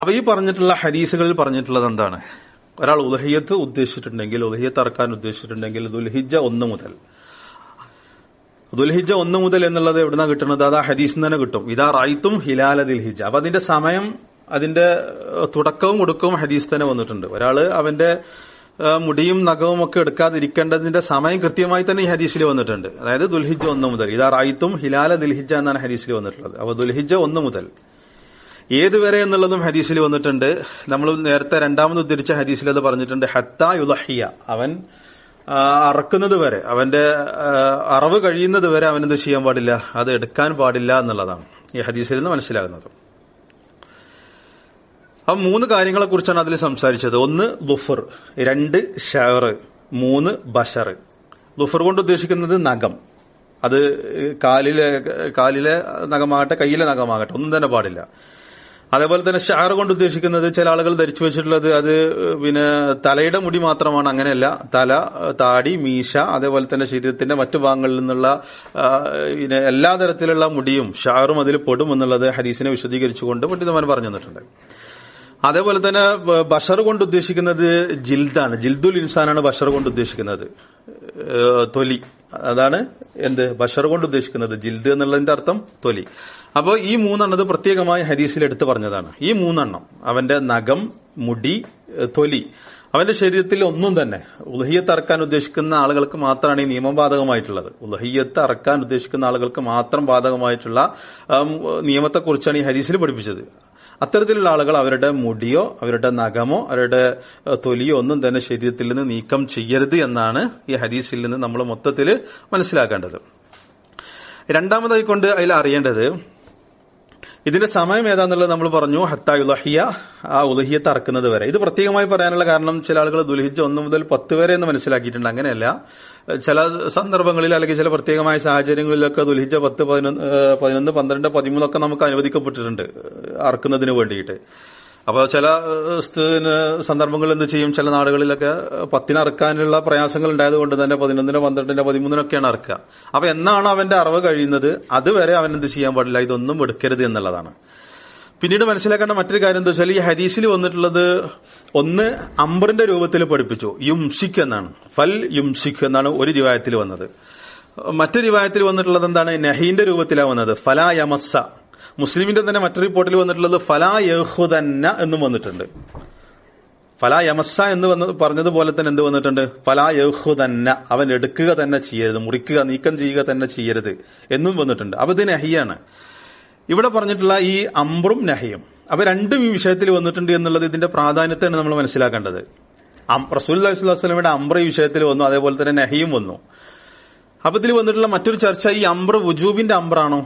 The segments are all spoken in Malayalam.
അപ്പൊ ഈ പറഞ്ഞിട്ടുള്ള ഹദീസുകളിൽ പറഞ്ഞിട്ടുള്ളത് എന്താണ് ഒരാൾ ഉദഹിയത്ത് ഉദ്ദേശിച്ചിട്ടുണ്ടെങ്കിൽ ഉദഹിയത്ത് അറക്കാൻ ഉദ്ദേശിച്ചിട്ടുണ്ടെങ്കിൽ ദുൽഹിജ ഒന്ന് മുതൽ ദുൽഹിജ ഒന്ന് മുതൽ എന്നുള്ളത് എവിടുന്ന കിട്ടുന്നത് അത് ആ ഹദീസിൽ തന്നെ കിട്ടും ഇതാ റൈത്തും ഹിലാല ദിൽഹിജ അപ്പൊ അതിന്റെ സമയം അതിന്റെ ഏഹ്, തുടക്കവും ഒടുക്കവും ഹദീസ് തന്നെ വന്നിട്ടുണ്ട് ഒരാള് അവന്റെ ഏഹ്, മുടിയും നഖവും ഒക്കെ എടുക്കാതിരിക്കേണ്ടതിന്റെ സമയം കൃത്യമായി തന്നെ ഈ ഹദീസിൽ വന്നിട്ടുണ്ട് അതായത് ദുൽഹിജ ഒന്ന് മുതൽ ഇതാ റൈത്തും ഹിലാല ദിൽഹിജ എന്നാണ് ഹദീസിൽ വന്നിട്ടുള്ളത് അപ്പൊ ദുൽഹിജ ഒന്ന് മുതൽ ഏതുവരെ എന്നുള്ളതും ഹദീസിൽ വന്നിട്ടുണ്ട് നമ്മൾ നേരത്തെ രണ്ടാമത് ഉദ്ധരിച്ച ഹദീസിൽ അത് പറഞ്ഞിട്ടുണ്ട് ഹത്ത യുലഹിയ അവൻ ആ, അറക്കുന്നത് വരെ അവന്റെ ആ, അറവ് കഴിയുന്നത് വരെ അവൻ എന്ത് ചെയ്യാൻ പാടില്ല അത് എടുക്കാൻ പാടില്ല എന്നുള്ളതാണ് ഈ ഹദീസിൽ നിന്ന് മനസ്സിലാകുന്നത് അപ്പൊ മൂന്ന് കാര്യങ്ങളെ കുറിച്ചാണ് അതിൽ സംസാരിച്ചത് ഒന്ന് ദുഫർ രണ്ട് ഷവർ മൂന്ന് ബഷർ ദുഫർ കൊണ്ട് ഉദ്ദേശിക്കുന്നത് നഖം അത് കാലിലെ കാലിലെ നഖമാകട്ടെ കയ്യിലെ നഖമാകട്ടെ ഒന്നും തന്നെ പാടില്ല അതേപോലെ തന്നെ ഷാർ കൊണ്ട് ഉദ്ദേശിക്കുന്നത് ചില ആളുകൾ ധരിച്ചു വെച്ചിട്ടുള്ളത് അത് പിന്നെ തലയുടെ മുടി മാത്രമാണ് അങ്ങനെയല്ല തല താടി മീശ അതേപോലെ തന്നെ ശരീരത്തിന്റെ മറ്റു ഭാഗങ്ങളിൽ നിന്നുള്ള ആ, പിന്നെ എല്ലാ തരത്തിലുള്ള മുടിയും ഷാറും അതിൽ പെടും എന്നുള്ളത് ഹരീസിനെ വിശദീകരിച്ചുകൊണ്ട് പണ്ഡിതന്മാർ പറഞ്ഞു തന്നിട്ടുണ്ട് അതേപോലെ തന്നെ ബ- ബഷർ കൊണ്ട് ഉദ്ദേശിക്കുന്നത് ജിൽദാണ് ജിൽദുൽ ഇൻസാനാണ് ബഷർ കൊണ്ട് ഉദ്ദേശിക്കുന്നത് ഏഹ് തൊലി അതാണ് എന്ത് ബഷർ കൊണ്ട് ഉദ്ദേശിക്കുന്നത് ജിൽദ് എന്നുള്ളതിന്റെ അർത്ഥം തൊലി അപ്പോൾ ഈ മൂന്നെണ്ണത് പ്രത്യേകമായി ഹരീസിൽ എടുത്തു പറഞ്ഞതാണ് ഈ മൂന്നെണ്ണം അവന്റെ നഖം മുടി ഏഹ് തൊലി അവന്റെ ശരീരത്തിൽ ഒന്നും തന്നെ ഉലഹിയത്ത് അറക്കാൻ ഉദ്ദേശിക്കുന്ന ആളുകൾക്ക് മാത്രമാണ് ഈ നിയമം ബാധകമായിട്ടുള്ളത് ഉലഹിയത്ത് അറക്കാൻ ഉദ്ദേശിക്കുന്ന ആളുകൾക്ക് മാത്രം ബാധകമായിട്ടുള്ള ആം, നിയമത്തെക്കുറിച്ചാണ് ഈ ഹരീസിൽ പഠിപ്പിച്ചത് അത്തരത്തിലുള്ള ആളുകൾ അവരുടെ മുടിയോ അവരുടെ നഖമോ അവരുടെ ഏഹ്, തൊലിയോ ഒന്നും തന്നെ ശരീരത്തിൽ നിന്ന് നീക്കം ചെയ്യരുത് എന്നാണ് ഈ ഹദീസിൽ നിന്ന് നമ്മൾ മൊത്തത്തിൽ മനസ്സിലാക്കേണ്ടത് രണ്ടാമതായി കൊണ്ട് അതിൽ അറിയേണ്ടത് ഇതിന്റെ സമയം ഏതാന്നുള്ളത് നമ്മൾ പറഞ്ഞു ഹത്ത ഉലഹിയ ആ ഉലഹിയത്ത് അറക്കുന്നത് വരെ ഇത് പ്രത്യേകമായി പറയാനുള്ള കാരണം ചില ആളുകൾ ദുൽഹിജ ഒന്ന് മുതൽ പത്ത് വരെ എന്ന് മനസ്സിലാക്കിയിട്ടുണ്ട് അങ്ങനെയല്ല ചില സന്ദർഭങ്ങളിൽ അല്ലെങ്കിൽ ചില പ്രത്യേകമായ സാഹചര്യങ്ങളിലൊക്കെ ദുൽഹിജ പത്ത് പതിനൊന്ന് ഏഹ് പതിനൊന്ന് പന്ത്രണ്ട് പതിമൂന്നൊക്കെ നമുക്ക് അനുവദിക്കപ്പെട്ടിട്ടുണ്ട് ഏഹ് അറക്കുന്നതിന് വേണ്ടിയിട്ട് അപ്പോൾ ചില ഏഹ്, സ്ഥ- സന്ദർഭങ്ങളിൽ എന്ത് ചെയ്യും ചില നാടുകളിലൊക്കെ പത്തിന് അറക്കാനുള്ള പ്രയാസങ്ങൾ ഉണ്ടായതുകൊണ്ട് തന്നെ പതിനൊന്നിനോ പന്ത്രണ്ടിനോ പതിമൂന്നിനൊക്കെയാണ് അറക്കുക അപ്പൊ എന്നാണ് അവന്റെ അറിവ് കഴിയുന്നത് അതുവരെ അവൻ എന്ത് ചെയ്യാൻ പാടില്ല ഇതൊന്നും എടുക്കരുത് എന്നുള്ളതാണ് പിന്നീട് മനസ്സിലാക്കേണ്ട മറ്റൊരു കാര്യം എന്താ വെച്ചാൽ ഈ ഹദീസിൽ വന്നിട്ടുള്ളത് ഒന്ന് അംബറിന്റെ രൂപത്തിൽ പഠിപ്പിച്ചു യുംഷിഖ് എന്നാണ് ഫൽ യുംഷിഖ് എന്നാണ് ഒരു റിവായത്തിൽ വന്നത് മറ്റൊരു റിവായത്തിൽ വന്നിട്ടുള്ളത് എന്താണ് നഹീന്റെ രൂപത്തിലാണ് വന്നത് ഫലാ യമസ്സ മുസ്ലിമിന്റെ തന്നെ മറ്റൊരു റിപ്പോർട്ടിൽ വന്നിട്ടുള്ളത് ഫലാ യഹുദന്ന എന്നും വന്നിട്ടുണ്ട് ഫലാ യമസ്സ എന്ന് വന്ന് പറഞ്ഞതുപോലെ തന്നെ എന്ത് വന്നിട്ടുണ്ട് ഫലാ യഹുദന്ന അവൻ എടുക്കുക തന്നെ ചെയ്യരുത് മുറിക്കുക നീക്കം ചെയ്യുക തന്നെ ചെയ്യരുത് എന്നും വന്നിട്ടുണ്ട് അപ്പൊ ഇത് നഹിയാണ് ഇവിടെ പറഞ്ഞിട്ടുള്ള ഈ അംബ്രും നഹയും അപ്പൊ രണ്ടും ഈ വിഷയത്തിൽ വന്നിട്ടുണ്ട് എന്നുള്ളത് ഇതിന്റെ പ്രാധാന്യത്തെയാണ് നമ്മൾ മനസ്സിലാക്കേണ്ടത് അം- റസൂൽ വസ്ലമിയുടെ അംബ്ര ഈ വിഷയത്തിൽ വന്നു അതേപോലെ തന്നെ നഹിയും വന്നു അപ്പൊ ഇതിൽ വന്നിട്ടുള്ള മറ്റൊരു ചർച്ച ഈ അംബ്ര വുജൂബിന്റെ അംബ്രാണോ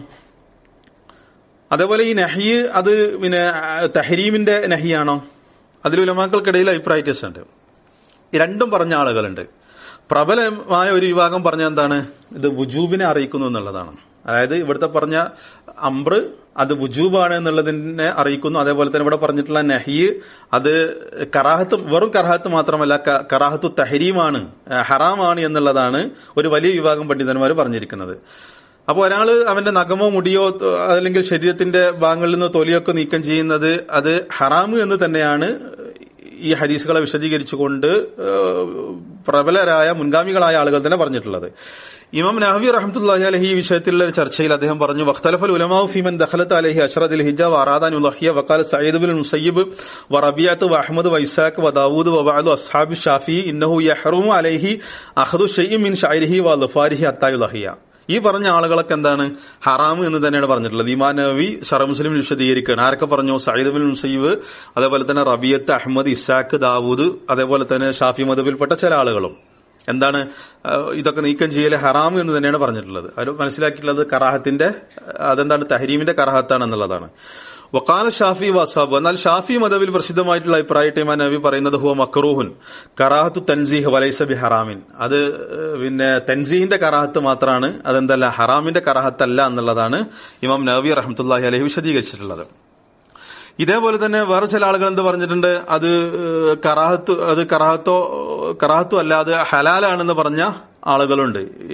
അതേപോലെ ഈ നഹി അത് പിന്നെ ആ, തഹരീമിന്റെ നഹിയാണോ അതിൽ ഉലമാക്കൾക്കിടയിൽ അഭിപ്രായ വ്യത്യാസമുണ്ട് ഈ രണ്ടും പറഞ്ഞ ആളുകളുണ്ട് പ്രബലമായ ഒരു വിഭാഗം പറഞ്ഞ എന്താണ് ഇത് വുജൂബിനെ അറിയിക്കുന്നു എന്നുള്ളതാണ് അതായത് ഇവിടുത്തെ പറഞ്ഞ അംബ്ര് അത് വുജൂബാണ് എന്നുള്ളതിനെ അറിയിക്കുന്നു അതേപോലെ തന്നെ ഇവിടെ പറഞ്ഞിട്ടുള്ള നഹി അത് കറാഹത്ത് വെറും കറാഹത്ത് മാത്രമല്ല ക- കറാഹത്തു തഹരീമാണ് ആ, ഹറാമാണ് എന്നുള്ളതാണ് ഒരു വലിയ വിഭാഗം പണ്ഡിതന്മാർ പറഞ്ഞിരിക്കുന്നത് അപ്പോൾ ഒരാള് അവന്റെ നഖമോ മുടിയോ ത- അല്ലെങ്കിൽ ശരീരത്തിന്റെ ഭാഗങ്ങളിൽ നിന്ന് തൊലിയൊക്കെ നീക്കം ചെയ്യുന്നത് അത് ഹറാമ് എന്ന് തന്നെയാണ് ഈ ഹദീസുകളെ വിശദീകരിച്ചുകൊണ്ട് ഏഹ്, പ്രബലരായ മുൻഗാമികളായ ആളുകൾ തന്നെ പറഞ്ഞിട്ടുള്ളത് ഇമാം നഹവി റഹ്മത്തുള്ളാഹി അലഹി ഈ വിഷയത്തിലുള്ള ഒരു ചർച്ചയിൽ അദ്ദേഹം പറഞ്ഞു വഖ്തലഫൽ ഉലമാഉ ഫീമൻ ദഖലത്ത് അലൈഹി അഷ്റദുൽ ഹിജ വറാദാൻ ഉലഹിയ വഖാല സഈദ് ബിൻ മുസയ്യിബ് വറബിയത്ത് വഅഹ്മദ് വൈസാഖ് വദാവൂദ് വബഅദു അസ്ഹാബി ഷാഫി ഇന്നഹു യഹ്റുമു അലൈഹി അഖദു ഷൈഇൻ മിൻ ഷഅരിഹി വലഫാരിഹി ഹത്താ യുലഹിയ ഈ പറഞ്ഞ ആളുകളൊക്കെ എന്താണ് ഹറാം എന്ന് തന്നെയാണ് പറഞ്ഞിട്ടുള്ളത് ഇമാൻ നബി ഷറ മുസ്ലിം വിശദീകരിക്കുകയാണ് ആരൊക്കെ പറഞ്ഞു സയ്യിദ് ബിൻ മുസയ്യിബ് അതേപോലെ തന്നെ റബിയത്ത് അഹമ്മദ് ഇസാഖ് ദാവൂദ് അതേപോലെ തന്നെ ഷാഫി മദബിൽപ്പെട്ട ചില ആളുകളും എന്താണ് ആ, ഇതൊക്കെ നീക്കം ചെയ്യല് ഹറാം എന്ന് തന്നെയാണ് പറഞ്ഞിട്ടുള്ളത് അവർ മനസ്സിലാക്കിയിട്ടുള്ളത് കറാഹത്തിന്റെ അതെന്താണ് തഹരീമിന്റെ കറാഹത്താണ് എന്നുള്ളതാണ് വക്കാല ഷാഫി വസാബ് എന്നാൽ ഷാഫി മതവിൽ പ്രസിദ്ധമായിട്ടുള്ള അഭിപ്രായത്തെ ഇമാം നബി പറയുന്നത് ഹുവ മക്റൂഹുൻ കറാഹത്തു തൻസീഹ് വലൈസ ബി ഹറാമിൻ അത് ഏഹ്, പിന്നെ തൻസീഹിന്റെ കറാഹത്ത് മാത്രമാണ് അതെന്തല്ല ഹറാമിന്റെ കറാഹത്തല്ല എന്നുള്ളതാണ് ഇമാം നബി റഹ്മത്തുല്ലാഹി അലഹി വിശദീകരിച്ചിട്ടുള്ളത് ഇതേപോലെ തന്നെ വേറെ ചില ആളുകൾ എന്ത് പറഞ്ഞിട്ടുണ്ട് അത് ഏഹ്, കറാഹത്ത് അത് കറാഹത്തോ കറാഹത്തോ അല്ലാതെ ഹലാലാണെന്ന് പറഞ്ഞ ആളുകളുണ്ട് ഈ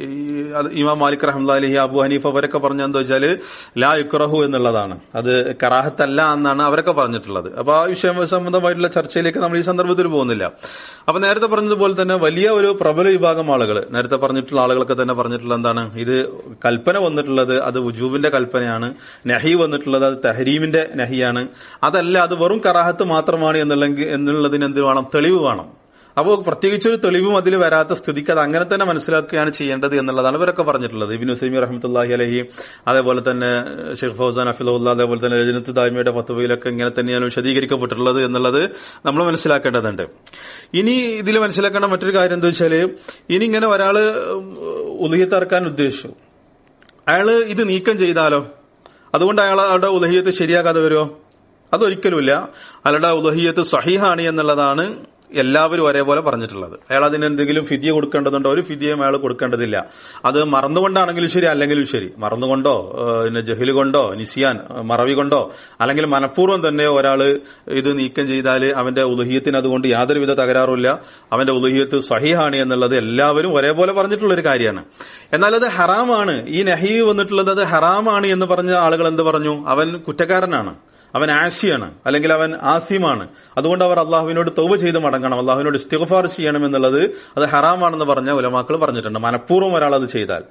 അത് ഇമാം മാലിക് റഹ്മദ് അലഹി അബു ഹനീഫ് അവരൊക്കെ പറഞ്ഞെന്താ വെച്ചാൽ ലാ യുക്രഹു എന്നുള്ളതാണ് അത് കറാഹത്തല്ല എന്നാണ് അവരൊക്കെ പറഞ്ഞിട്ടുള്ളത് അപ്പൊ ആ വിഷയം സംബന്ധമായിട്ടുള്ള ചർച്ചയിലേക്ക് നമ്മൾ ഈ സന്ദർഭത്തിൽ പോകുന്നില്ല അപ്പൊ നേരത്തെ പറഞ്ഞതുപോലെ തന്നെ വലിയ ഒരു പ്രബല വിഭാഗം ആളുകൾ നേരത്തെ പറഞ്ഞിട്ടുള്ള ആളുകളൊക്കെ തന്നെ പറഞ്ഞിട്ടുള്ള എന്താണ് ഇത് കൽപ്പന വന്നിട്ടുള്ളത് അത് ഉജൂബിന്റെ കൽപ്പനയാണ് നഹി വന്നിട്ടുള്ളത് അത് തഹരീമിന്റെ നഹിയാണ് അതല്ല അത് വെറും കറാഹത്ത് മാത്രമാണ് എന്നുള്ളെങ്കിൽ എന്നുള്ളതിന് എന്ത് വേണം തെളിവ് വേണം അപ്പോൾ പ്രത്യേകിച്ച് ഒരു തെളിവും അതിൽ വരാത്ത സ്ഥിതിക്ക് അത് അങ്ങനെ തന്നെ മനസ്സിലാക്കുകയാണ് ചെയ്യേണ്ടത് എന്നുള്ളതാണ് ഇവരൊക്കെ പറഞ്ഞിട്ടുള്ളത് ഇബിൻ ഉസൈമി റഹ്മത്തുല്ലാഹി അലഹി അതേപോലെ തന്നെ ഷെയ്ഖ് ഫൗസാൻ അഫിലുള്ള അതേപോലെ തന്നെ രജനത്ത് ദായ്മയുടെ പത്തുവയിലൊക്കെ ഇങ്ങനെ തന്നെയാണ് വിശദീകരിക്കപ്പെട്ടിട്ടുള്ളത് എന്നുള്ളത് നമ്മൾ മനസ്സിലാക്കേണ്ടതുണ്ട് ഇനി ഇതിൽ മനസ്സിലാക്കേണ്ട മറ്റൊരു കാര്യം എന്താ വെച്ചാൽ ഇനി ഇങ്ങനെ ഒരാള് ഉദയത്തിറക്കാൻ ഉദ്ദേശിച്ചു അയാള് ഇത് നീക്കം ചെയ്താലോ അതുകൊണ്ട് അയാൾ അയാളുടെ ഉദഹിയത്ത് ശരിയാക്കാതെ വരുമോ അതൊരിക്കലുമില്ല അയാളുടെ ഉദഹിയത്ത് സഹിഹാണ് എന്നുള്ളതാണ് എല്ലാവരും ഒരേപോലെ പറഞ്ഞിട്ടുള്ളത് അയാൾ അതിന് എന്തെങ്കിലും ഫിദിയ കൊടുക്കേണ്ടതുണ്ടോ ഒരു ഫിദിയും അയാൾ കൊടുക്കേണ്ടതില്ല അത് മറന്നുകൊണ്ടാണെങ്കിലും ശരി അല്ലെങ്കിലും ശരി മറന്നുകൊണ്ടോ ഏഹ്, പിന്നെ ജഹില് കൊണ്ടോ നിസിയാൻ ഏഹ്, മറവി കൊണ്ടോ അല്ലെങ്കിൽ മനഃപൂർവ്വം തന്നെ ഒരാൾ ഇത് നീക്കം ചെയ്താൽ അവന്റെ ഉദഹിയത്തിന് അതുകൊണ്ട് യാതൊരുവിധ തകരാറുമില്ല അവന്റെ ഉദഹിയത്ത് സഹിഹാണ് എന്നുള്ളത് എല്ലാവരും ഒരേപോലെ പറഞ്ഞിട്ടുള്ള ഒരു കാര്യമാണ് എന്നാൽ അത് ഹറാമാണ് ഈ നഹീ വന്നിട്ടുള്ളത് അത് ഹറാമാണ് എന്ന് പറഞ്ഞ ആളുകൾ എന്ത് പറഞ്ഞു അവൻ കുറ്റക്കാരനാണ് അവൻ ആശിയാണ് അല്ലെങ്കിൽ അവൻ ആസിമാണ് അതുകൊണ്ട് അവർ അള്ളാഹുവിനോട് തൗബ ചെയ്ത് മടങ്ങണം അള്ളാഹുവിനോട് ഇസ്തിഗ്ഫാർ ചെയ്യണം എന്നുള്ളത് അത് ഹറാമാണെന്ന് പറഞ്ഞ ഉലമാക്കൾ പറഞ്ഞിട്ടുണ്ട് മനഃപൂർവ്വം ഒരാൾ അത് ചെയ്താൽ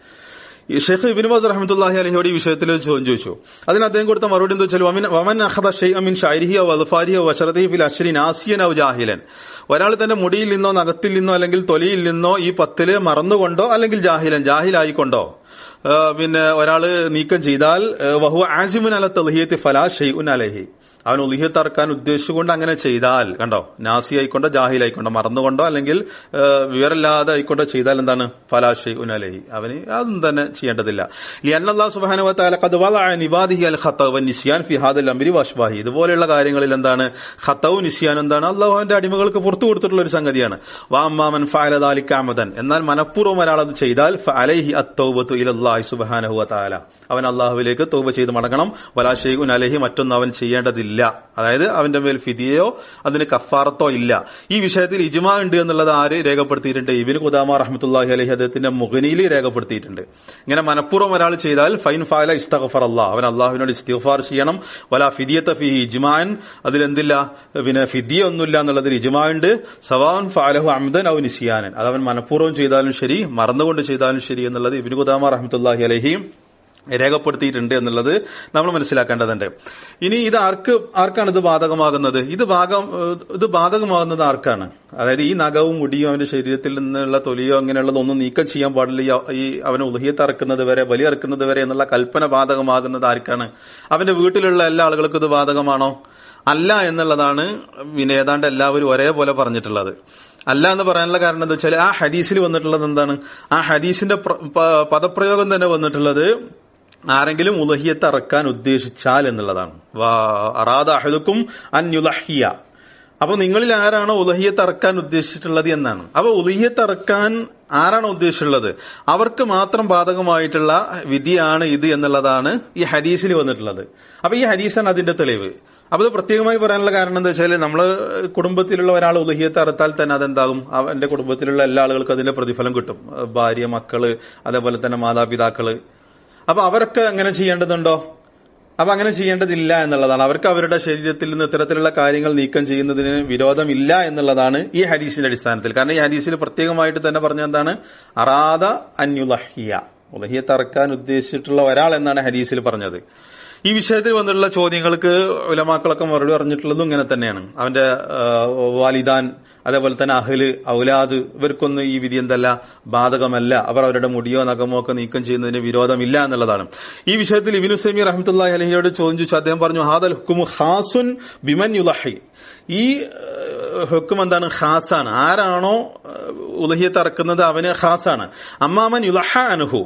ഈ ഷെയ്ഖ് ഇബിൻ ബാസ് റഹ്മത്തുള്ളാഹി അലഹിയോട് ഈ വിഷയത്തിൽ ഒരു ചോദ്യം ചോദിച്ചു അതിന് അദ്ദേഹം കൊടുത്ത മറുപടി എന്താ വെച്ചാൽ വമൻ വമൻ അഖദ ഷൈഅ മിൻ ഷൈരിഹി ഔ അദ്ഫാരിഹി ഔ വശറതിഹി ഫിൽ അശ്രി നാസിയൻ ഔ ജാഹിലൻ ഒരാൾ തന്റെ മുടിയിൽ നിന്നോ നഖത്തിൽ നിന്നോ അല്ലെങ്കിൽ തൊലിയിൽ നിന്നോ ഈ പത്തില് മറന്നുകൊണ്ടോ അല്ലെങ്കിൽ ജാഹിലൻ ജാഹിലായിക്കൊണ്ടോ ആ, പിന്നെ ഒരാള് നീക്കം ചെയ്താൽ ആ, വഹു ആസിമുൻ അല തൽഹിയത്തി ഫലാ ഷെയ്ഉൻ അലഹി അവൻ ഉലിഹത്ത് അറക്കാൻ ഉദ്ദേശിച്ചുകൊണ്ട് അങ്ങനെ ചെയ്താൽ കണ്ടോ നാസി ആയിക്കൊണ്ടോ ജാഹിലായിക്കൊണ്ടോ മറന്നുകൊണ്ടോ അല്ലെങ്കിൽ ആ, വിവരമില്ലാതെ ആയിക്കൊണ്ടോ ചെയ്താൽ എന്താണ് ഫലാ ഷെയ്ഉൻ അലഹി അവന് അതൊന്നും തന്നെ ചെയ്യേണ്ടതില്ല അള്ളാഹു സുബ്ഹാനഹു വ തആല ഖദ് വലഅ നിബാദിഹി അൽ ഖതഅ വൻ നിസ്യാൻ ഫി ഹാദൽ അംരി വഷ്ബാഹി ഇതുപോലെയുള്ള കാര്യങ്ങളിൽ എന്താണ് ഖതഉ നിസ്യാൻ എന്താണ് അള്ളാഹുവിന്റെ അടിമകൾക്ക് പുറത്തു കൊടുത്തിട്ടുള്ള ഒരു സംഗതിയാണ് വാമ്മാമൻ ഫഅല ദാലിക അമദൻ എന്നാൽ മനഃപൂർവ്വം ഒരാൾ അത് ചെയ്താൽ ഫഅലൈഹി അത്തൗബത്തു ഇലല്ലാഹി സുബ്ഹാനഹു വ തആല അവൻ അള്ളാഹുവിലേക്ക് തൗബ ചെയ്ത് മടങ്ങണം വലാ ഷൈഉൻ അലൈഹി മറ്റൊന്നും അവൻ ചെയ്യേണ്ടതില്ല അതായത് അവന്റെ മേൽ ഫിദിയയോ അതിന് കഫാറത്തോ ഇല്ല ഈ വിഷയത്തിൽ ഇജ്മാ ഉണ്ട് എന്നുള്ളത് ആര് രേഖപ്പെടുത്തിയിട്ടുണ്ട് ഇബിന് ഖുദാമ റഹ്മത്തുള്ളാഹി അലൈഹി അദ്ദേഹത്തിന്റെ മുഗനിയിൽ രേഖപ്പെടുത്തിയിട്ടുണ്ട് ഇങ്ങനെ മനഃപൂർവ്വം ഒരാൾ ചെയ്താൽ ഫൈൻ ഫാല ഇസ്തഗഫർ അള്ളാഹ് അവൻ അള്ളാഹുവിനോട് ഇസ്തിഗ്ഫാർ ചെയ്യണം വല ഫിദിയത്ത ഫി ഇജ്മാൻ അതിലെന്തില്ല പിന്നെ ഫിദിയ ഒന്നുമില്ല എന്നുള്ളതിൽ ഇജ്മാ ഉണ്ട് സവാൻ ഫാലഹു അംദൻ ഔ നിസിയാനൻ അത് അവൻ മനഃപൂർവ്വം ചെയ്താലും ശരി മറന്നുകൊണ്ട് ചെയ്താലും ശരി എന്നുള്ളത് ഇബിന് ഖുദാമ റഹ്മത്തുള്ളാഹി അലൈഹി രേഖപ്പെടുത്തിയിട്ടുണ്ട് എന്നുള്ളത് നമ്മൾ മനസ്സിലാക്കേണ്ടതുണ്ട് ഇനി ഇത് ആർക്ക് ആർക്കാണ് ഇത് ബാധകമാകുന്നത് ഇത് ഭാഗം ഏഹ്, ഇത് ബാധകമാകുന്നത് ആർക്കാണ് അതായത് ഈ നഖവും മുടിയും അവന്റെ ശരീരത്തിൽ നിന്നുള്ള തൊലിയോ അങ്ങനെയുള്ളതൊന്നും നീക്കം ചെയ്യാൻ പാടില്ല ഈ- ഈ അവനെ ഉലഹിയത്ത് അറക്കുന്നത് വരെ ബലി അറക്കുന്നത് വരെ എന്നുള്ള കൽപ്പന ബാധകമാകുന്നത് ആർക്കാണ് അവന്റെ വീട്ടിലുള്ള എല്ലാ ആളുകൾക്കും ഇത് ബാധകമാണോ അല്ല എന്നുള്ളതാണ് പിന്നെ ഏതാണ്ട് എല്ലാവരും ഒരേപോലെ പറഞ്ഞിട്ടുള്ളത് അല്ല എന്ന് പറയാനുള്ള കാരണം എന്താ വെച്ചാൽ ആ ഹദീസിൽ വന്നിട്ടുള്ളത് എന്താണ് ആ ഹദീസിന്റെ പ്ര- പ- പദപ്രയോഗം തന്നെ വന്നിട്ടുള്ളത് ആരെങ്കിലും ഉലഹിയത്ത് അറക്കാൻ ഉദ്ദേശിച്ചാൽ എന്നുള്ളതാണ് വാ- അറാദ അഹദുക്കും അൻ യുലഹിയ അപ്പൊ നിങ്ങളിൽ ആരാണോ ഉലഹിയത്ത് അറക്കാൻ ഉദ്ദേശിച്ചിട്ടുള്ളത് എന്നാണ് അപ്പൊ ഉലഹിയത്ത് അറക്കാൻ ആരാണോ ഉദ്ദേശിച്ചിട്ടുള്ളത് അവർക്ക് മാത്രം ബാധകമായിട്ടുള്ള വിധിയാണ് ഇത് എന്നുള്ളതാണ് ഈ ഹദീസിൽ വന്നിട്ടുള്ളത് അപ്പൊ ഈ ഹദീസാണ് അതിന്റെ തെളിവ് അപ്പൊ ഇത് പ്രത്യേകമായി പറയാനുള്ള കാരണം എന്താ വെച്ചാൽ നമ്മള് കുടുംബത്തിലുള്ള ഒരാൾ ഉലഹിയത്ത് അറുത്താൽ തന്നെ അതെന്താകും അവന്റെ കുടുംബത്തിലുള്ള എല്ലാ ആളുകൾക്കും അതിന്റെ പ്രതിഫലം കിട്ടും ഭാര്യ മക്കള് അതേപോലെ തന്നെ മാതാപിതാക്കള് അപ്പൊ അവരൊക്കെ അങ്ങനെ ചെയ്യേണ്ടതുണ്ടോ അപ്പൊ അങ്ങനെ ചെയ്യേണ്ടതില്ല എന്നുള്ളതാണ് അവർക്ക് അവരുടെ ശരീരത്തിൽ നിന്ന് ഇത്തരത്തിലുള്ള കാര്യങ്ങൾ നീക്കം ചെയ്യുന്നതിന് വിരോധമില്ല എന്നുള്ളതാണ് ഈ ഹദീസിന്റെ അടിസ്ഥാനത്തിൽ കാരണം ഈ ഹദീസിൽ പ്രത്യേകമായിട്ട് തന്നെ പറഞ്ഞ എന്താണ് അറാദ അന്യുലഹിയ ഉലഹിയത്ത് അറക്കാൻ ഉദ്ദേശിച്ചിട്ടുള്ള ഒരാൾ എന്നാണ് ഹദീസിൽ പറഞ്ഞത് ഈ വിഷയത്തിൽ വന്നിട്ടുള്ള ചോദ്യങ്ങൾക്ക് ഉലമാക്കളൊക്കെ മറുപടി പറഞ്ഞിട്ടുള്ളതും ഇങ്ങനെ തന്നെയാണ് അവന്റെ ആ, വാലിദാൻ അതേപോലെ തന്നെ അഹ്ല് ഔലാദ് ഇവർക്കൊന്നും ഈ വിധി എന്തല്ല ബാധകമല്ല അവർ അവരുടെ മുടിയോ നഖമോ ഒക്കെ നീക്കം ചെയ്യുന്നതിന് വിരോധമില്ല എന്നുള്ളതാണ് ഈ വിഷയത്തിൽ ഇബിനു സമീർ റഹ്മത്തുല്ലാഹി അലഹിയോട് ചോദ്യം ചോദിച്ചു അദ്ദേഹം പറഞ്ഞു ഹാദൽ ഹുക്കുമു ഖാസുൻ ബിമൻ യുലഹി ഈ ഏഹ്, ഹുക്കും എന്താണ് ഖാസാണ് ആരാണോ ഏഹ്, ഉലഹിയത്ത് അറക്കുന്നത് അവന് ഖാസാണ് അമ്മാമൻ യുലഹ അനുഹു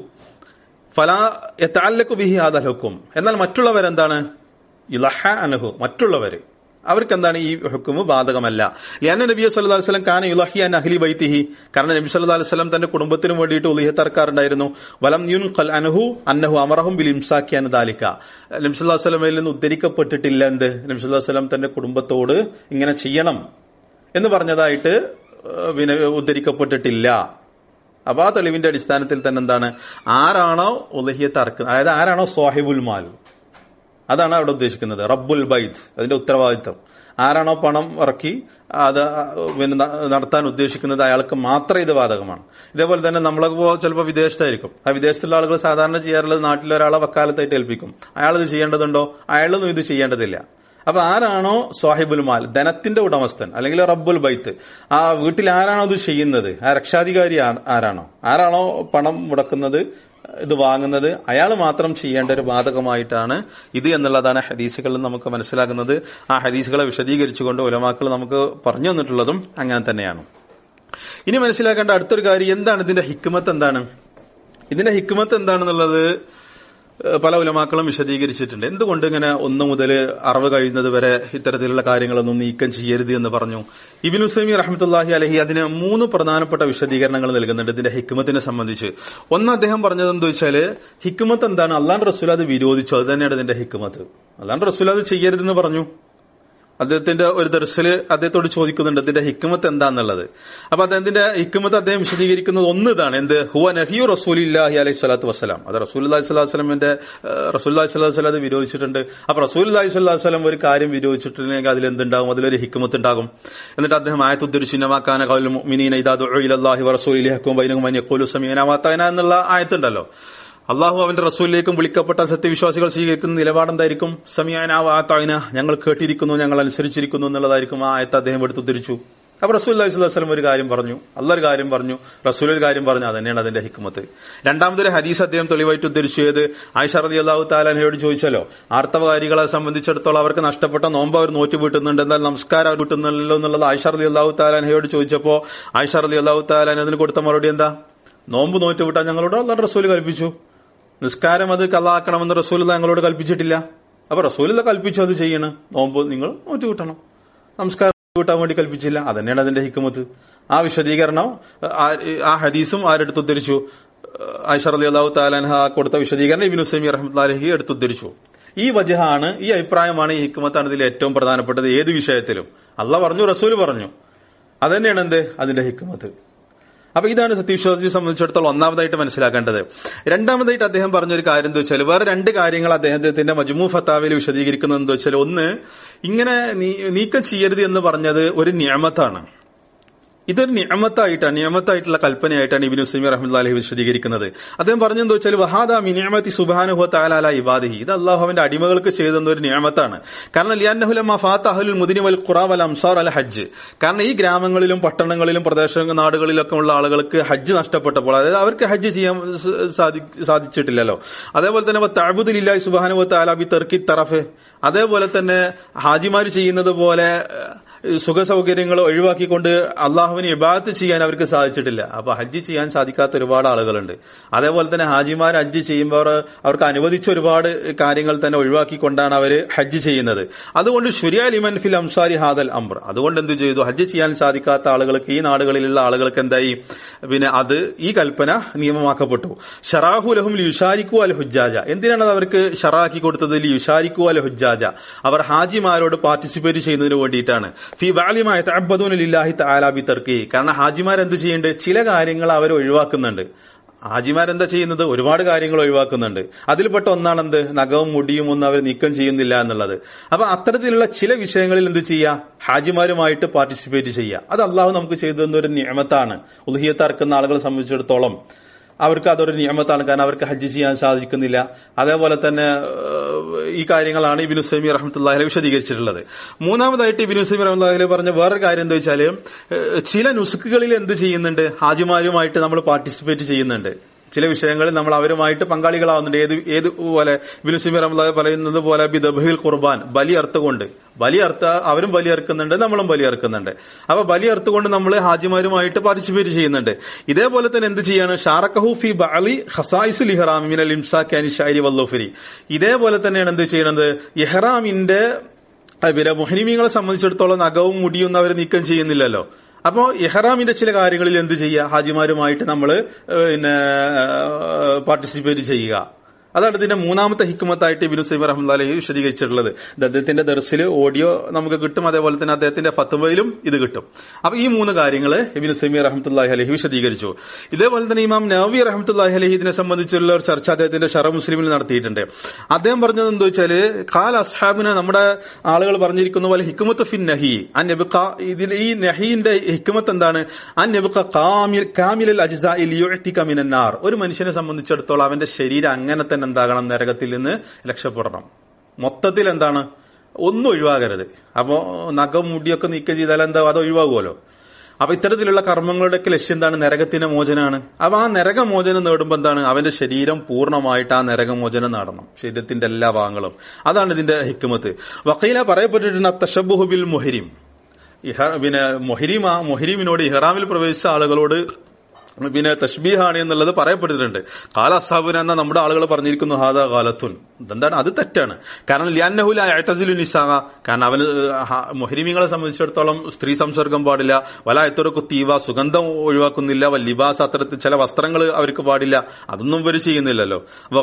ഫലാ യതഅല്ലഖു ബിഹി ഹാദൽ ഹുക്കും എന്നാൽ മറ്റുള്ളവരെന്താണ് ഇലഹ അനഹു മറ്റുള്ളവര് അവർക്ക് എന്താണ് ഈ ഹുക്കുമ് ബാധകമല്ല ലിയാന നബി സല്ലല്ലാഹു അലൈഹി വസല്ലം കാന യുലഹി അൻ അഹ്ലി ബൈത്തിഹി കാരണം നബി സല്ലല്ലാഹു അലൈഹി വസല്ലം തന്റെ കുടുംബത്തിന് വേണ്ടിയിട്ട് ഉലിഹത്ത് ഇറക്കാറുണ്ടായിരുന്നു വലം യുൻഖൽ അൻഹു അന്നഹു അമറഹും ബിൽ ഇംസാക്കി അൻ ദാലിക നബി സല്ലല്ലാഹു അലൈഹി വസല്ലമയിൽ നിന്ന് ഉദ്ധരിക്കപ്പെട്ടിട്ടില്ല എന്ത് നബി സല്ലല്ലാഹു അലൈഹി വസല്ലം തന്റെ കുടുംബത്തോട് ഇങ്ങനെ ചെയ്യണം എന്ന് പറഞ്ഞതായിട്ട് ഏഹ്, പിന്നെ ഉദ്ധരിക്കപ്പെട്ടിട്ടില്ല അപ്പൊ ആ തെളിവിന്റെ അടിസ്ഥാനത്തിൽ തന്നെ എന്താണ് ആരാണോ ഉലഹിയത്ത് അറക്കുന്നത് അതായത് ആരാണോ സ്വാഹിബുൽ മാൽ അതാണ് അവിടെ ഉദ്ദേശിക്കുന്നത് റബ്ബുൽ ബൈത്ത് അതിന്റെ ഉത്തരവാദിത്തം ആരാണോ പണം ഇറക്കി അത് പിന്നെ ന- നടത്താൻ ഉദ്ദേശിക്കുന്നത് അയാൾക്ക് മാത്രം ഇത് ബാധകമാണ് ഇതേപോലെ തന്നെ നമ്മളൊക്കെ ചിലപ്പോൾ വിദേശത്തായിരിക്കും ആ വിദേശത്തുള്ള ആളുകൾ സാധാരണ ചെയ്യാറുള്ളത് നാട്ടിൽ ഒരാളെ വക്കാലത്തായിട്ട് ഏൽപ്പിക്കും അയാൾ ഇത് ചെയ്യേണ്ടതുണ്ടോ അയാളൊന്നും ഇത് ചെയ്യേണ്ടതില്ല അപ്പൊ ആരാണോ സാഹിബുൽ മാൽ ധനത്തിന്റെ ഉടമസ്ഥൻ അല്ലെങ്കിൽ റബ്ബുൽ ബൈത്ത് ആ വീട്ടിൽ ആരാണോ ഇത് ചെയ്യുന്നത് ആ രക്ഷാധികാരി ആ- ആരാണോ ആരാണോ പണം മുടക്കുന്നത് ഇത് വാങ്ങുന്നത് അയാൾ മാത്രം ചെയ്യേണ്ട ഒരു ബാധകമായിട്ടാണ് ഇത് എന്നുള്ളതാണ് ഹദീസുകളിൽ നമുക്ക് മനസ്സിലാകുന്നത് ആ ഹദീസുകളെ വിശദീകരിച്ചുകൊണ്ട് ഉലമാക്കൾ നമുക്ക് പറഞ്ഞു തന്നിട്ടുള്ളതും അങ്ങനെ തന്നെയാണ് ഇനി മനസ്സിലാക്കേണ്ട അടുത്തൊരു കാര്യം എന്താണ് ഇതിന്റെ ഹിക്മത്ത് എന്താണ് ഇതിന്റെ ഹിക്മത്ത് എന്താണെന്നുള്ളത് ഏഹ് പല ഉലമാക്കളും വിശദീകരിച്ചിട്ടുണ്ട് എന്തുകൊണ്ട് ഇങ്ങനെ ഒന്ന് മുതൽ അറവ് കഴിയുന്നത് വരെ ഇത്തരത്തിലുള്ള കാര്യങ്ങളൊന്നും നീക്കം ചെയ്യരുത് എന്ന് പറഞ്ഞു ഇബിൻ ഹുസൈമി റഹ്മത്തുല്ലാഹി അലഹി അതിന് മൂന്ന് പ്രധാനപ്പെട്ട വിശദീകരണങ്ങൾ നൽകുന്നുണ്ട് ഇതിന്റെ ഹിക്മത്തിനെ സംബന്ധിച്ച് ഒന്ന് അദ്ദേഹം പറഞ്ഞത് എന്താ വെച്ചാല് ഹിക്മത്ത് എന്താണ് അള്ളാൻ റസൂൽ അത് വിരോധിച്ചു അത് തന്നെയാണ് ഇതിന്റെ ഹിക്മത്ത് അള്ളാൻ റസൂൽ അത് ചെയ്യരുതെന്ന് പറഞ്ഞു അദ്ദേഹത്തിന്റെ ഒരു ദർശല് അദ്ദേഹത്തോട് ചോദിക്കുന്നുണ്ട് ഇതിന്റെ ഹിക്മത്ത് എന്താന്നുള്ളത് അപ്പൊ അദ്ദേഹത്തിന്റെ ഹിക്മത്ത് അദ്ദേഹം വിശദീകരിക്കുന്നത് ഒന്ന് ഇതാണ് എന്ത് ഹുവ നഹിയു റസൂലില്ലാഹി അലൈഹി സ്വലാത്തു വസ്സലാം അത് റസൂൽ അലൈഹി സ്വലാഹു വസ്ലമിന്റെ റസൂൽ അലൈഹി സ്വലാഹു വസ്ലം അത് വിരോധിച്ചിട്ടുണ്ട് അപ്പൊ റസൂൽ അലൈഹി സ്വലാഹു വസ്ലം ഒരു കാര്യം വിരോധിച്ചിട്ടുണ്ടെങ്കിൽ അതിൽ എന്തുണ്ടാകും അതിലൊരു ഹിക്മത്ത് ഉണ്ടാകും എന്നിട്ട് അദ്ദേഹം ആയത്ത് ഉദ്ധരിച്ചിന്നമാക്കാന കൗൽ മുഅ്മിനീന ഇദാ ദുഉ ഇലല്ലാഹി വറസൂലിഹി ഹക്കും ബൈനഹും അൻ യഖൂലു സമീഅന വഅതഅന എന്നുള്ള ആയത്തുണ്ടല്ലോ അള്ളാഹു അവന്റെ റസൂലിലേക്കും വിളിക്കപ്പെട്ടാൽ സത്യവിശ്വാസികൾ സ്വീകരിക്കുന്ന നിലപാടെന്തായിരിക്കും സമയാന വാത്തായിന ഞങ്ങൾ കേട്ടിരിക്കുന്നു ഞങ്ങൾ അനുസരിച്ചിരിക്കുന്നു എന്നുള്ളതായിരിക്കും ആ ആയത്ത് അദ്ദേഹം എടുത്തുദ്ധരിച്ചു അപ്പൊ റസൂൽ അലൈഹി വസ്ലം ഒരു കാര്യം പറഞ്ഞു അല്ല ഒരു കാര്യം പറഞ്ഞു റസൂൽ ഒരു കാര്യം പറഞ്ഞു അതന്നെയാണ് അതിന്റെ ഹിക്മത്ത് രണ്ടാമതൊരു ഹദീസ് അദ്ദേഹം തെളിവായിട്ട് ഉദ്ധരിച്ചു ഏത് ആയിഷ റതി അള്ളാഹു താലാനയോട് ചോദിച്ചല്ലോ ആർത്തവകാരികളെ സംബന്ധിച്ചിടത്തോളം അവർക്ക് നഷ്ടപ്പെട്ട നോമ്പ് അവർ നോറ്റ് വീട്ടുന്നുണ്ട് എന്നാൽ നമസ്കാരം അവർ വീട്ടുന്നല്ലോ എന്നുള്ളത് ആയിഷ റതി അള്ളാഹു താലാനയോട് ചോദിച്ചപ്പോ ആയിഷ റതി അള്ളാഹു താലാൻ അതിന് കൊടുത്ത മറുപടി എന്താ നോമ്പ് നോറ്റ് വിട്ടാൽ ഞങ്ങളോട് അള്ളാഹ് റസൂൽ കൽപ്പിച്ചു നിസ്കാരം അത് കലാക്കണമെന്ന് റസൂൽ ഞങ്ങളോട് കൽപ്പിച്ചിട്ടില്ല അപ്പൊ റസൂൽ കൽപ്പിച്ചു അത് ചെയ്യണം നോമ്പ് നിങ്ങൾ നോറ്റ് കിട്ടണം നമസ്കാരം കൂട്ടാൻ വേണ്ടി കൽപ്പിച്ചില്ല അതന്നെയാണ് അതിന്റെ ഹിക്കുമത്ത് ആ വിശദീകരണം ആ- ആ ഹദീസും ആരെടുത്ത് ഉദ്ധരിച്ചു ആയിഷർ അലി അള്ളാഹു താലാൻഹ കൊടുത്ത വിശദീകരണം ഇബിൻ ഹുസൈമി റഹ്മത്ലാലഹി എടുത്തുദ്ധരിച്ചു ഈ വജഹാണ് ഈ അഭിപ്രായമാണ് ഈ ഹിക്കുമത്താണ് ഇതിൽ ഏറ്റവും പ്രധാനപ്പെട്ടത് ഏത് വിഷയത്തിലും അല്ല പറഞ്ഞു റസൂൽ പറഞ്ഞു അതന്നെയാണ് എന്ത് അതിന്റെ ഹിക്കുമത്ത് അപ്പൊ ഇതാണ് സത്യവിശ്വാസിയെ സംബന്ധിച്ചിടത്തോളം ഒന്നാമതായിട്ട് മനസ്സിലാക്കേണ്ടത് രണ്ടാമതായിട്ട് അദ്ദേഹം പറഞ്ഞൊരു കാര്യം എന്താ വെച്ചാൽ വേറെ രണ്ട് കാര്യങ്ങൾ അദ്ദേഹത്തിന്റെ മജ്മു ഫത്താവിൽ വിശദീകരിക്കുന്നത് എന്താ വെച്ചാൽ ഒന്ന് ഇങ്ങനെ നീ- നീക്കം ചെയ്യരുത് എന്ന് പറഞ്ഞത് ഒരു നിയമത്താണ് ഇതൊരു നിയമത്തായിട്ടാണ് നിയമത്തായിട്ടുള്ള കൽപ്പനയായിട്ടാണ് ഇബിൻ ഹുസൈമി റഹ്മുല്ലാ അലഹി വിശദീകരിക്കുന്നത് അദ്ദേഹം പറഞ്ഞെന്ന് വെച്ചാൽ വഹാദ മിനിയമത്തി സുബാനുഹു താലാല ഇബാദിഹി ഇത് അള്ളാഹുവിന്റെ അടിമകൾക്ക് ചെയ്തെന്ന ഒരു നിയമത്താണ് കാരണം ലിയാന്നഹുലമ ഫാത്ത അഹുൽ മുദിനി വൽ ഖുറാ വൽ അംസാർ അൽ ഹജ്ജ് കാരണം ഈ ഗ്രാമങ്ങളിലും പട്ടണങ്ങളിലും പ്രദേശ നാടുകളിലൊക്കെ ഉള്ള ആളുകൾക്ക് ഹജ്ജ് നഷ്ടപ്പെട്ടപ്പോൾ അതായത് അവർക്ക് ഹജ്ജ് ചെയ്യാൻ സ- സാധി- സാധിച്ചിട്ടില്ലല്ലോ അതേപോലെ തന്നെ താബുദില്ലാഹി സുബാനു താലാബി തെർക്കി തറഫ് അതേപോലെ തന്നെ ഹാജിമാർ ചെയ്യുന്നത് പോലെ സുഖ സൗകര്യങ്ങൾ ഒഴിവാക്കിക്കൊണ്ട് അള്ളാഹുവിനെ ഇബാദത്ത് ചെയ്യാൻ അവർക്ക് സാധിച്ചിട്ടില്ല അപ്പൊ ഹജ്ജ് ചെയ്യാൻ സാധിക്കാത്ത ഒരുപാട് ആളുകളുണ്ട് അതേപോലെ തന്നെ ഹാജിമാർ ഹജ്ജ് ചെയ്യുമ്പോൾ അവർക്ക് അനുവദിച്ച ഒരുപാട് കാര്യങ്ങൾ തന്നെ ഒഴിവാക്കിക്കൊണ്ടാണ് അവർ ഹജ്ജ് ചെയ്യുന്നത് അതുകൊണ്ട് ഷുരിയ ലിമൻ ഫിൽ അംസാരി ഹാദൽ അംർ അതുകൊണ്ട് എന്ത് ചെയ്തു ഹജ്ജ് ചെയ്യാൻ സാധിക്കാത്ത ആളുകൾക്ക് ഈ നാടുകളിലുള്ള ആളുകൾക്ക് എന്തായി പിന്നെ അത് ഈ കൽപ്പന നിയമമാക്കപ്പെട്ടു ഷറാഹു ലഹും യുഷാരിക്കു അൽ ഹുജാജ എന്തിനാണ് അത് അവർക്ക് ഷറാക്കി കൊടുത്തത് യുഷാരിക്കു അൽ ഹുജാജ അവർ ഹാജിമാരോട് പാർട്ടിസിപ്പേറ്റ് ചെയ്യുന്നതിന് വേണ്ടിയിട്ടാണ് ഫി വാലിമായ തഅബ്ബദൂനലില്ലാഹി തആല ബി തർക്കി കാരണം ഹാജിമാർ എന്ത് ചെയ്യുന്നുണ്ട് ചില കാര്യങ്ങൾ അവർ ഒഴിവാക്കുന്നുണ്ട് ഹാജിമാരെന്താ ചെയ്യുന്നത് ഒരുപാട് കാര്യങ്ങൾ ഒഴിവാക്കുന്നുണ്ട് അതിൽപ്പെട്ട ഒന്നാണെന്ത് നഖവും മുടിയും ഒന്നും അവർ നീക്കം ചെയ്യുന്നില്ല എന്നുള്ളത് അപ്പൊ അത്തരത്തിലുള്ള ചില വിഷയങ്ങളിൽ എന്ത് ചെയ്യുക ഹാജിമാരുമായിട്ട് പാർട്ടിസിപ്പേറ്റ് ചെയ്യുക അത് അള്ളാഹു നമുക്ക് ചെയ്തു തന്ന ഒരു നിയമത്താണ് ഉൽഹിയത്ത് അറക്കുന്ന ആളുകളെ സംബന്ധിച്ചിടത്തോളം അവർക്ക് അതൊരു നിയമത്താണ് കാരണം അവർക്ക് ഹജ്ജ് ചെയ്യാൻ സാധിക്കുന്നില്ല അതേപോലെ തന്നെ ഏഹ്, ഈ കാര്യങ്ങളാണ് ഇബിനു സൈമി റഹ്മത്തുല്ലാഹിലെ വിശദീകരിച്ചിട്ടുള്ളത് മൂന്നാമതായിട്ട് ഇബിനു സൈമി റഹ്മത്തുല്ലാഹിലെ പറഞ്ഞ വേറൊരു കാര്യം എന്താ വെച്ചാല് ഏഹ്, ചില നുസുക്കുകളിൽ എന്ത് ചെയ്യുന്നുണ്ട് ഹാജിമാരുമായിട്ട് നമ്മൾ പാർട്ടിസിപ്പേറ്റ് ചെയ്യുന്നുണ്ട് ചില വിഷയങ്ങളിൽ നമ്മൾ അവരുമായിട്ട് പങ്കാളികളാവുന്നുണ്ട് ഏത് ഏത് പോലെ ഇബിനു സൈമി റഹ്മത്തുല്ലാഹി പറയുന്നത് പോലെ ബിദബഹിൽ ഖുർബാൻ ബലി അർത്ഥകൊണ്ട് ബലി അർത്ഥ അവരും ബലി അറുക്കുന്നുണ്ട് നമ്മളും ബലി അറുക്കുന്നുണ്ട് അപ്പൊ ബലി അറുത്തുകൊണ്ട് നമ്മൾ ഹാജിമാരുമായിട്ട് പാർട്ടിസിപ്പേറ്റ് ചെയ്യുന്നുണ്ട് ഇതേപോലെ തന്നെ എന്ത് ചെയ്യാണ് ഷാറക്കഹു ഫി ബഅലി ഖസായിസുൽ ഇഹ്റാം മിനൽ ഇംസാക് അനി ഷൈരി വല്ലുഫരി ഇതേപോലെ തന്നെയാണ് എന്ത് ചെയ്യുന്നത് ഇഹ്റാമിന്റെ അഹ് പിന്നെ മുഹരിമീങ്ങളെ സംബന്ധിച്ചിടത്തോളം നഖവും മുടിയൊന്നും അവർ നീക്കം ചെയ്യുന്നില്ലല്ലോ അപ്പോ ഇഹ്റാമിന്റെ ചില കാര്യങ്ങളിൽ എന്ത് ചെയ്യുക ഹാജിമാരുമായിട്ട് നമ്മൾ പിന്നെ പാർട്ടിസിപ്പേറ്റ് ചെയ്യുക അതാണ് ഇതിന്റെ മൂന്നാമത്തെ ഹിക്കുമത്തായിട്ട് ഇബിനു സൈമർ റഹ്മദ് അലഹി വിശദീകരിച്ചിട്ടുള്ളത് ഇത് അദ്ദേഹത്തിന്റെ ദർസിൽ ഓഡിയോ നമുക്ക് കിട്ടും അതേപോലെ തന്നെ അദ്ദേഹത്തിന്റെ ഫത്തുവയിലും ഇത് കിട്ടും അപ്പൊ ഈ മൂന്ന് കാര്യങ്ങൾ ഇബിനു സൈമി റഹ്മത്തുല്ലാഹി അലഹി വിശദീകരിച്ചു ഇതേപോലെ തന്നെ ഇമാം നവി റഹ്മത്തുല്ലാഹി അലഹി ഇതിനെ സംബന്ധിച്ചുള്ള ഒരു ചർച്ച അദ്ദേഹത്തിന്റെ ഷറ മുസ്ലിമിൽ നടത്തിയിട്ടുണ്ട് അദ്ദേഹം പറഞ്ഞത് എന്താ വെച്ചാല് കാൽ അസ്ഹാബിന് നമ്മുടെ ആളുകൾ പറഞ്ഞിരിക്കുന്ന പോലെ ഹിക്കുമത്ത് ഫിൻ നഹി ആ നെബുക്ക ഇതിൽ ഈ നഹീന്റെ ഹിക്കുമത്ത് എന്താണ് ആ നെബുക്ക കാമിൽ കാമിലൽ അജിസായിൽ മിനന്നാർ ഒരു മനുഷ്യനെ സംബന്ധിച്ചിടത്തോളം അവന്റെ ശരീരം അങ്ങനെ തന്നെ എന്താകണം നരകത്തിൽ നിന്ന് രക്ഷപ്പെടണം മൊത്തത്തിൽ എന്താണ് ഒന്നും ഒഴിവാകരുത് അപ്പോ നഖം മുടിയൊക്കെ നീക്കം ചെയ്താൽ എന്താ അത് ഒഴിവാകുമല്ലോ അപ്പൊ ഇത്തരത്തിലുള്ള കർമ്മങ്ങളുടെയൊക്കെ ലക്ഷ്യം എന്താണ് നരകത്തിന്റെ മോചനാണ് അപ്പൊ ആ നരകമോചനം നേടുമ്പോൾ എന്താണ് അവന്റെ ശരീരം പൂർണ്ണമായിട്ട് ആ നരകമോചനം നേടണം ശരീരത്തിന്റെ എല്ലാ ഭാഗങ്ങളും അതാണ് ഇതിന്റെ ഹിക്കുമത്ത് വക്കീല പറയപ്പെട്ടിട്ടുണ്ട് തഷബുഹുബിൽ മൊഹരിം പിന്നെ മൊഹരിമ മൊഹരിമിനോട് ഇഹ്റാമിൽ പ്രവേശിച്ച ആളുകളോട് പിന്നെ തഷ്ബീഹാണ് എന്നുള്ളത് പറയപ്പെട്ടിട്ടുണ്ട് കാല അസാബുന എന്ന നമ്മുടെ ആളുകൾ പറഞ്ഞിരിക്കുന്നു ഹാദ കാലത്തുൻ എന്താണ് അത് തെറ്റാണ് കാരണം ലിയാന്നഹുല അയത്തസിലു നിസാഹ കാരണം അവന് മൊഹരിമിങ്ങളെ സംബന്ധിച്ചിടത്തോളം സ്ത്രീ സംസർഗം പാടില്ല വല എത്തറക്കു തീവ സുഗന്ധം ഒഴിവാക്കുന്നില്ല വ ലിബാസ് അത്തരത്തിൽ ചില വസ്ത്രങ്ങൾ അവർക്ക് പാടില്ല അതൊന്നും ഇവർ ചെയ്യുന്നില്ലല്ലോ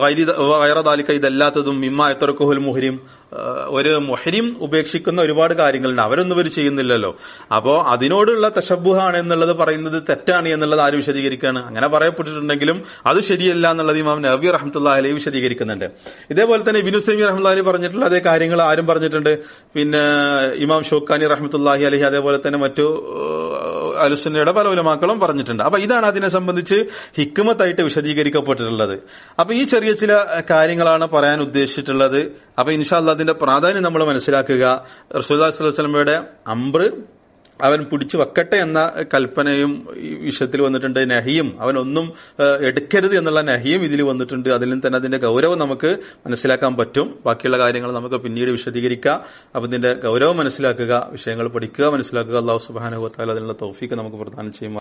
വൈറദാലിക്ക ഇതല്ലാത്തതും മിമ്മ എത്തറക്കുഹുൽ മുഹരിം ഒരു മൊഹരിം ഉപേക്ഷിക്കുന്ന ഒരുപാട് കാര്യങ്ങളുണ്ട് അവരൊന്നും ഇവർ ചെയ്യുന്നില്ലല്ലോ അപ്പോ അതിനോടുള്ള തഷബുഹാണ് എന്നുള്ളത് പറയുന്നത് തെറ്റാണ് എന്നുള്ളത് ആര് വിശദീകരിക്കുകയാണ് അങ്ങനെ പറയപ്പെട്ടിട്ടുണ്ടെങ്കിലും അത് ശരിയല്ല എന്നുള്ളത് ഇമാം നബി റഹ്മത്തുള്ള അലി വിശദീകരിക്കുന്നുണ്ട് ഇതേപോലെ തന്നെ ഇബിനു സൈമി റഹ്മത്തുള്ളി പറഞ്ഞിട്ടുള്ള അതേ കാര്യങ്ങൾ ആരും പറഞ്ഞിട്ടുണ്ട് പിന്നെ ഇമാം ഷോക്കാനി റഹ്മത്തുല്ലാഹി അലഹി അതേപോലെ തന്നെ മറ്റു അലുസുന്നയുടെ പല ഉലമാക്കളും പറഞ്ഞിട്ടുണ്ട് അപ്പൊ ഇതാണ് അതിനെ സംബന്ധിച്ച് ഹിക്കുമത്തായിട്ട് വിശദീകരിക്കപ്പെട്ടിട്ടുള്ളത് അപ്പൊ ഈ ചെറിയ ചില കാര്യങ്ങളാണ് പറയാൻ ഉദ്ദേശിച്ചിട്ടുള്ളത് അപ്പൊ ഇൻഷാല്ല അതിന്റെ പ്രാധാന്യം നമ്മൾ മനസ്സിലാക്കുക റസൂല്ലാ സ്വലമയുടെ അംബ്ര് അവൻ പിടിച്ചു വെക്കട്ടെ എന്ന കൽപ്പനയും ഈ വിഷയത്തിൽ വന്നിട്ടുണ്ട് നഹിയും അവനൊന്നും എടുക്കരുത് എന്നുള്ള നഹിയും ഇതിൽ വന്നിട്ടുണ്ട് അതിലും തന്നെ അതിന്റെ ഗൗരവം നമുക്ക് മനസ്സിലാക്കാൻ പറ്റും ബാക്കിയുള്ള കാര്യങ്ങൾ നമുക്ക് പിന്നീട് വിശദീകരിക്കാം അപ്പൊ ഇതിന്റെ ഗൗരവം മനസ്സിലാക്കുക വിഷയങ്ങൾ പഠിക്കുക മനസ്സിലാക്കുക അള്ളാഹു സുബാനുഭവത്താൽ അതിനുള്ള തൗഫീക്ക് നമുക്ക് പ്രദാനം ചെയ്യും